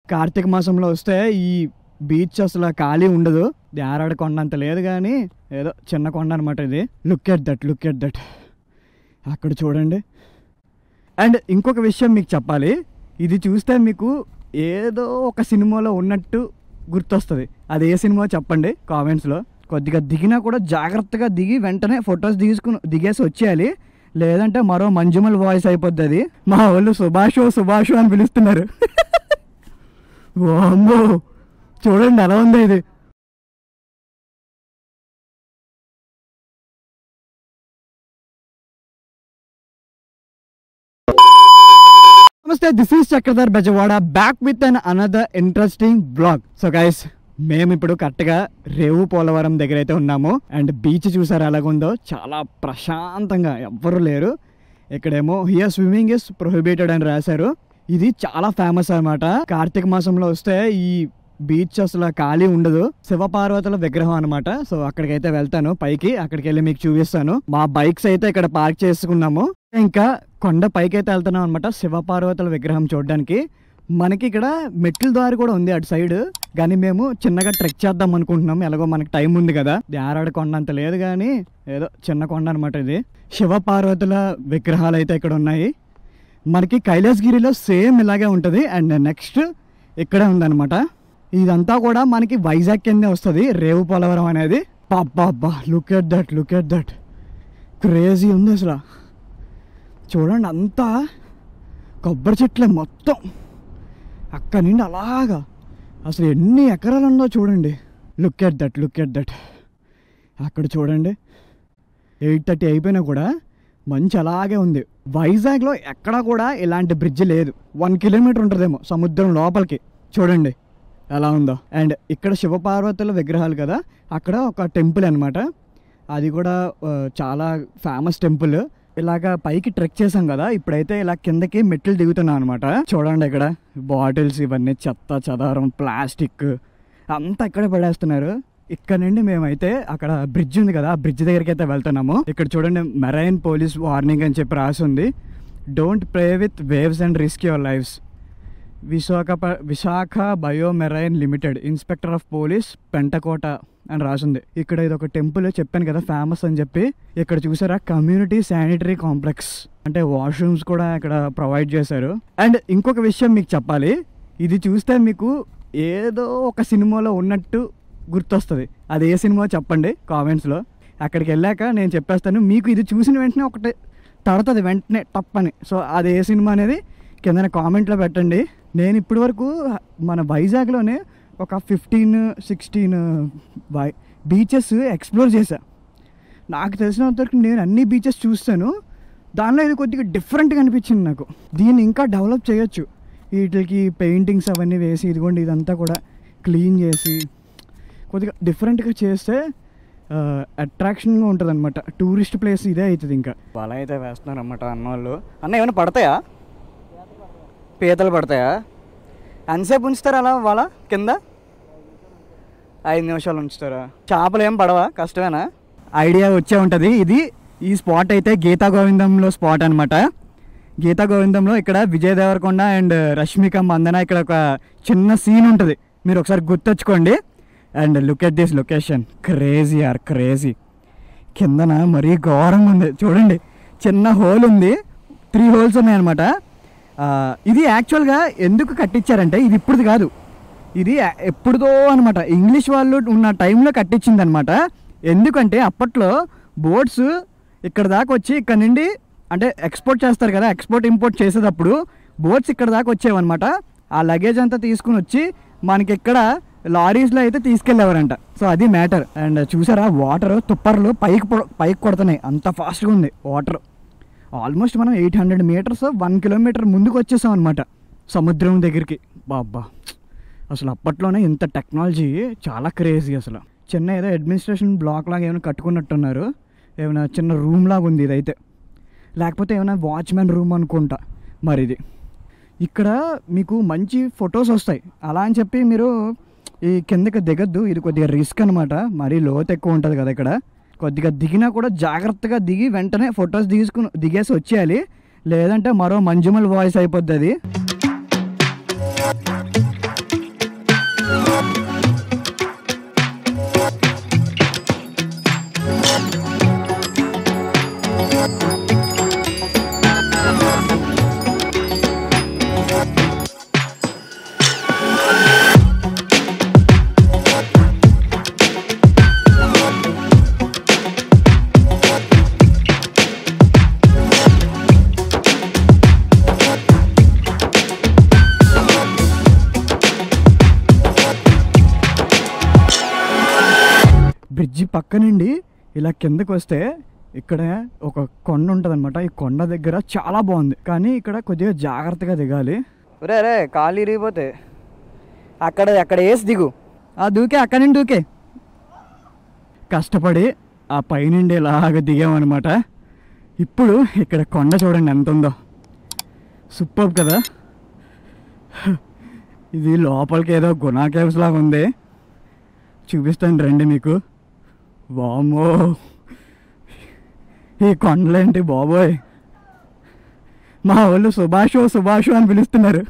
కార్తీక మాసంలో వస్తే ఈ బీచ్ అసలు ఖాళీ ఉండదు యారాడ కొండ అంత లేదు కానీ ఏదో చిన్న కొండ అనమాట ఇది look at that look at that అక్కడ చూడండి అండ్ ఇంకొక విషయం మీకు చెప్పాలి ఇది చూస్తే మీకు ఏదో ఒక సినిమాలో ఉన్నట్టు గుర్తొస్తుంది అది ఏ సినిమా చెప్పండి కామెంట్స్లో కొద్దిగా దిగినా కూడా జాగ్రత్తగా దిగి వెంటనే ఫొటోస్ దిగుసుకుని దిగేసి వచ్చేయాలి లేదంటే మరో మంజుమల్ వాయిస్ అయిపోద్ది అది మా వాళ్ళు సుభాషు సుభాషు అని పిలుస్తున్నారు వామ్మో చూడండి ఎలా ఉంది ఇది నమస్తే this is Chakradhar Bezawada back with an another interesting blog so guys మేము ఇప్పుడు కరెక్ట్గా రేవు పోలవరం దగ్గర అయితే ఉన్నాము అండ్ బీచ్ చూసారు ఎలాగుందో చాలా ప్రశాంతంగా ఎవ్వరు లేరు ఇక్కడేమో హియర్ స్విమ్మింగ్ ఇస్ ప్రొహిబిటెడ్ అని రాశారు ఇది చాలా ఫేమస్ అన్నమాట కార్తీక మాసంలో వస్తే ఈ బీచ్ అసలు ఖాళీ ఉండదు శివపార్వతుల విగ్రహం అనమాట సో అక్కడికైతే వెళ్తాను పైకి అక్కడికి వెళ్ళి మీకు చూపిస్తాను మా బైక్స్ అయితే ఇక్కడ పార్క్ చేసుకున్నాము ఇంకా కొండ పైకి అయితే వెళ్తున్నాం అనమాట శివపార్వతుల విగ్రహం చూడడానికి మనకి ఇక్కడ మెట్ల దారి కూడా ఉంది అటు సైడ్ కానీ మేము చిన్నగా ట్రెక్ చేద్దాం అనుకుంటున్నాం ఎలాగో మనకి టైం ఉంది కదా యారాడ కొండ అంత లేదు కానీ ఏదో చిన్న కొండ అనమాట ఇది శివపార్వతుల విగ్రహాలు అయితే ఇక్కడ ఉన్నాయి మనకి కైలాసగిరిలో సేమ్ ఇలాగే ఉంటుంది అండ్ నెక్స్ట్ ఇక్కడే ఉందన్నమాట ఇదంతా కూడా మనకి వైజాగ్ కిందే వస్తుంది రేవు పోలవరం అనేది అబ్బా look at that look at that crazy ఉంది అసలు చూడండి అంతా కొబ్బరి చెట్లే మొత్తం అక్కడి నుండి అలాగా అసలు ఎన్ని ఎకరాలు ఉందో చూడండి look at that look at that అక్కడ చూడండి ఎయిట్ థర్టీ అయిపోయినా కూడా మంచి అలాగే ఉంది వైజాగ్లో ఎక్కడా కూడా ఇలాంటి బ్రిడ్జ్ లేదు వన్ కిలోమీటర్ ఉంటుందేమో సముద్రం లోపలికి చూడండి ఎలా ఉందో అండ్ ఇక్కడ శివపార్వతుల విగ్రహాలు కదా అక్కడ ఒక టెంపుల్ అనమాట అది కూడా ఆ, చాలా ఫేమస్ టెంపుల్ ఇలాగా పైకి ట్రెక్ చేసాం కదా ఇప్పుడైతే ఇలా కిందకి మెట్లు దిగుతున్నాం అనమాట చూడండి ఇక్కడ బాటిల్స్ ఇవన్నీ చెత్త చెదారం ప్లాస్టిక్ అంతా ఇక్కడే పడేస్తున్నారు ఇక్కడ నుండి మేమైతే అక్కడ బ్రిడ్జ్ ఉంది కదా ఆ బ్రిడ్జ్ దగ్గరికి అయితే వెళ్తున్నాము ఇక్కడ చూడండి మెరైన్ పోలీస్ వార్నింగ్ అని చెప్పి రాసి ఉంది don't pray with waves and risk your lives Visakha Visakha biomarine limited inspector of police Pentakota అని రాసింది ఇక్కడ ఇది ఒక టెంపుల్ చెప్పాను కదా ఫేమస్ అని చెప్పి ఇక్కడ చూసారా కమ్యూనిటీ శానిటరీ కాంప్లెక్స్ అంటే వాష్రూమ్స్ కూడా ఇక్కడ ప్రొవైడ్ చేశారు అండ్ ఇంకొక విషయం మీకు చెప్పాలి ఇది చూస్తే మీకు ఏదో ఒక సినిమాలో ఉన్నట్టు గుర్తొస్తుంది అది ఏ సినిమా చెప్పండి కామెంట్స్లో అక్కడికి వెళ్ళాక నేను చెప్పేస్తాను మీకు ఇది చూసిన వెంటనే ఒకటి తడుతుంది వెంటనే టప్ అని సో అది ఏ సినిమా అనేది కింద కామెంట్లో పెట్టండి నేను ఇప్పటి వరకు మన వైజాగ్లోనే ఒక ఫిఫ్టీన్ సిక్స్టీన్ వై బీచెస్ ఎక్స్ప్లోర్ చేశా నాకు తెలిసినంత వరకు నేను అన్ని బీచెస్ చూస్తాను దానిలో ఇది కొద్దిగా డిఫరెంట్గా అనిపించింది నాకు దీన్ని ఇంకా డెవలప్ చేయొచ్చు వీటికి పెయింటింగ్స్ అవన్నీ వేసి ఇదిగోండి ఇదంతా కూడా క్లీన్ చేసి కొద్దిగా డిఫరెంట్గా చేస్తే అట్రాక్షన్గా ఉంటుంది అనమాట టూరిస్ట్ ప్లేస్ ఇదే అవుతుంది ఇంకా వల అయితే వేస్తున్నారు అనమాట అన్నవాళ్ళు అన్న ఏమైనా పడతాయా పీతలు పడతాయా ఎంతసేపు ఉంచుతారా అలా వల కింద ఐదు నిమిషాలు ఉంచుతారా చేపలు ఏం పడవా కష్టమేనా ఐడియా వచ్చే ఉంటుంది ఇది ఈ స్పాట్ అయితే గీతా గోవిందంలో స్పాట్ అనమాట గీతా గోవిందంలో ఇక్కడ విజయ్ దేవరకొండ అండ్ రష్మిక మందన ఇక్కడ ఒక చిన్న సీన్ ఉంటుంది మీరు ఒకసారి గుర్తొచ్చుకోండి and look at this location crazy or crazy కిందన మరీ ఘోరంగా ఉంది చూడండి చిన్న హోల్ ఉంది త్రీ హోల్స్ ఉన్నాయన్నమాట ఆ, ఇది యాక్చువల్గా ఎందుకు కట్టించారంటే ఇది ఇప్పుడుది కాదు ఇది ఆ- ఎప్పుడుదో అనమాట ఇంగ్లీష్ వాళ్ళు ఉన్న టైంలో కట్టించింది అనమాట ఎందుకంటే అప్పట్లో బోట్స్ ఇక్కడ దాకా వచ్చి ఇక్కడ నుండి అంటే ఎక్స్పోర్ట్ చేస్తారు కదా ఎక్స్పోర్ట్ ఇంపోర్ట్ చేసేటప్పుడు బోట్స్ ఇక్కడ దాకా వచ్చేవన్నమాట ఆ లగేజ్ అంతా తీసుకుని వచ్చి మనకి ఇక్కడ లారీస్లో అయితే తీసుకెళ్ళేవారంట సో అది మ్యాటర్ అండ్ చూసారా వాటర్ తుప్పర్లు పైకి పొ- పైకి కొడుతున్నాయి అంత ఫాస్ట్గా ఉంది వాటర్ ఆల్మోస్ట్ మనం eight hundred metres one kilometre ముందుకు వచ్చేసాం అనమాట సముద్రం దగ్గరికి బాబ్బా అసలు అప్పట్లోనే ఇంత టెక్నాలజీ చాలా క్రేజీ అసలు చిన్న ఏదో అడ్మినిస్ట్రేషన్ బ్లాక్ లాగా ఏమైనా కట్టుకున్నట్టున్నారు ఏమైనా చిన్న రూమ్ లాగా ఉంది ఇదైతే లేకపోతే ఏమైనా వాచ్మెన్ రూమ్ అనుకుంటా మరి ఇది ఇక్కడ మీకు మంచి ఫొటోస్ వస్తాయి అలా అని చెప్పి మీరు ఈ కిందకి దిగద్దు ఇది కొద్దిగా రిస్క్ అనమాట మరీ లోతు ఎక్కువ ఉంటుంది కదా ఇక్కడ కొద్దిగా దిగినా కూడా జాగ్రత్తగా దిగి వెంటనే ఫొటోస్ తీసుకుని దిగేసి వచ్చేయాలి లేదంటే మరో మంజుమల్ వాయిస్ అయిపోద్ది అది బ్రిడ్జి పక్క నుండి ఇలా కిందకు వస్తే ఇక్కడ ఒక కొండ ఉంటుంది ఈ కొండ దగ్గర చాలా బాగుంది కానీ ఇక్కడ కొద్దిగా జాగ్రత్తగా దిగాలి రే రే కాలు ఇరిగిపోతే అక్కడ అక్కడ వేసి దిగు ఆ దూకే అక్కడి నుండి దూకే కష్టపడి ఆ పైనుండి ఇలాగ దిగామన్నమాట ఇప్పుడు ఇక్కడ కొండ చూడండి ఎంత ఉందో సూపర్ కదా ఇది లోపలికి ఏదో గుణా కేవ్స్ లాగా ఉంది చూపిస్తాను రండి మీకు వామ్మో ఈ కొండలేంటి బాబోయ్ మా వాళ్ళు సుభాషు సుభాషు అని పిలుస్తున్నారు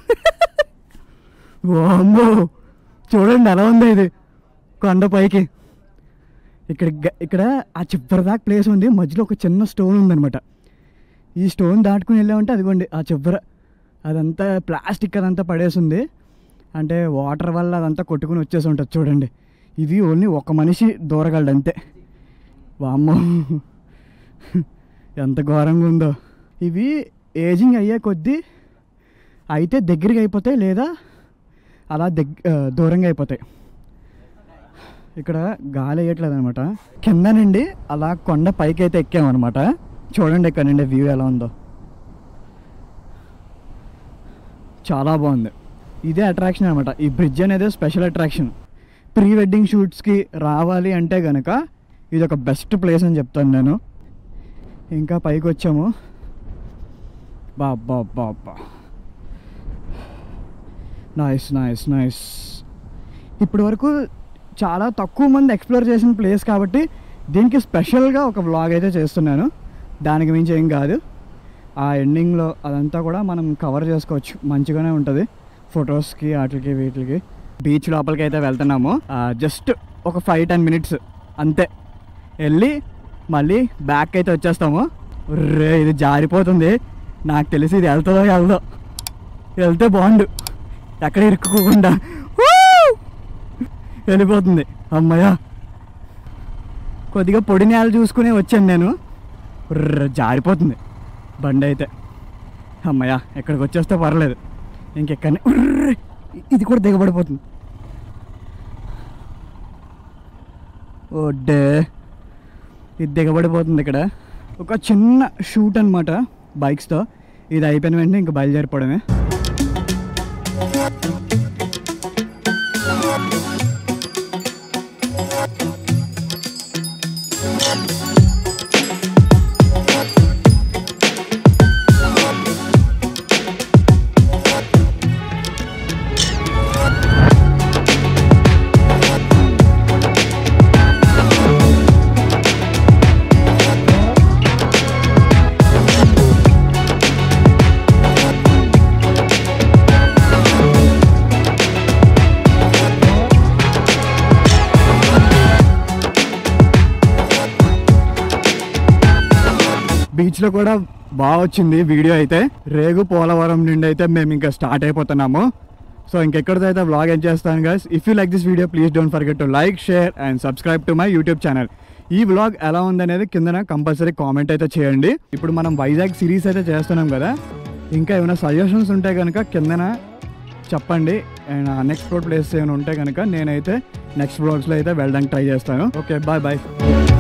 వామ్మో చూడండి ఎలా ఉంది ఇది కొండ పైకి ఇక్కడ గ- ఇక్కడ ఆ చివరి దాకా ప్లేస్ ఉంది మధ్యలో ఒక చిన్న స్టోన్ ఉందన్నమాట ఈ స్టోన్ దాటుకుని వెళ్ళామంటే అదిగోండి ఆ చివర అదంతా ప్లాస్టిక్ అదంతా పడేసింది అంటే వాటర్ వల్ల అదంతా కొట్టుకుని వచ్చేసి ఉంటుంది చూడండి ఇది ఓన్లీ ఒక మనిషి దూరగలడు అంతే వామ్మో ఎంత ఘోరంగా ఉందో ఇవి ఏజింగ్ అయ్యే కొద్దీ అయితే దగ్గరికి అయిపోతాయి లేదా అలా దగ్గ ఆ, దూరంగా అయిపోతాయి ఇక్కడ గాలి వేయట్లేదు అనమాట కింద నుండి అలా కొండ పైకి అయితే ఎక్కామన్నమాట చూడండి ఇక్కడ నుండి వ్యూ ఎలా ఉందో చాలా బాగుంది ఇదే అట్రాక్షన్ అనమాట ఈ బ్రిడ్జ్ అనేది స్పెషల్ అట్రాక్షన్ ప్రీ వెడ్డింగ్ షూట్స్కి రావాలి అంటే గనక ఇది ఒక బెస్ట్ ప్లేస్ అని చెప్తాను నేను ఇంకా పైకి వచ్చాము బాబా బాబా నైస్ నైస్ నైస్ ఇప్పటి వరకు చాలా తక్కువ మంది ఎక్స్ప్లోర్ చేసిన ప్లేస్ కాబట్టి దీనికి స్పెషల్గా ఒక వ్లాగ్ అయితే చేస్తున్నాను దానికి మించి ఏం కాదు ఆ ఎండింగ్లో అదంతా కూడా మనం కవర్ చేసుకోవచ్చు మంచిగానే ఉంటుంది ఫొటోస్కి వాటికి వీటికి బీచ్ లోపలికి అయితే వెళ్తున్నాము జస్ట్ ఒక ఫైవ్ టెన్ మినిట్స్ అంతే వెళ్ళి మళ్ళీ బ్యాక్ అయితే వచ్చేస్తాము రే ఇది జారిపోతుంది నాకు తెలిసి ఇది వెళ్తుందో వెళ్దో వెళ్తే బాగుండు ఎక్కడ ఇరుక్కోకుండా వూ! వెళ్ళిపోతుంది అమ్మయ్య కొద్దిగా పొడి నేల చూసుకుని వచ్చాను నేను ఉర్ర్ జారిపోతుంది బండి అయితే అమ్మయ్య ఎక్కడికి వచ్చేస్తే పర్లేదు ఇంకెక్కడనే ఉర్ర్ ఇది కూడా దిగబడిపోతుంది ఓడ్డే ఇది దిగబడిపోతుంది ఇక్కడ ఒక చిన్న షూట్ అనమాట బైక్స్తో ఇది అయిపోయిన వెంటనే ఇంకా బయలుదేరిపోవడమే బీచ్లో కూడా బాగా వచ్చింది వీడియో అయితే రేగు పోలవరం నుండి అయితే మేము ఇంకా స్టార్ట్ అయిపోతున్నాము సో ఇంకెక్కడితో అయితే వ్లాగ్ ఏం చేస్తాను guys if you like this video please don't forget to like share and subscribe to my YouTube channel ఈ వ్లాగ్ ఎలా ఉందనేది కిందన కంపల్సరీ కామెంట్ అయితే చేయండి ఇప్పుడు మనం వైజాగ్ సిరీస్ అయితే చేస్తున్నాం కదా ఇంకా ఏమైనా సజెషన్స్ ఉంటే కనుక కిందన చెప్పండి అండ్ అన్ఎక్స్ప్లోర్ ప్లేస్ ఏమైనా ఉంటే కనుక నేనైతే నెక్స్ట్ బ్లాగ్స్లో అయితే వెళ్ళడానికి ట్రై చేస్తాను ఓకే బాయ్ బాయ్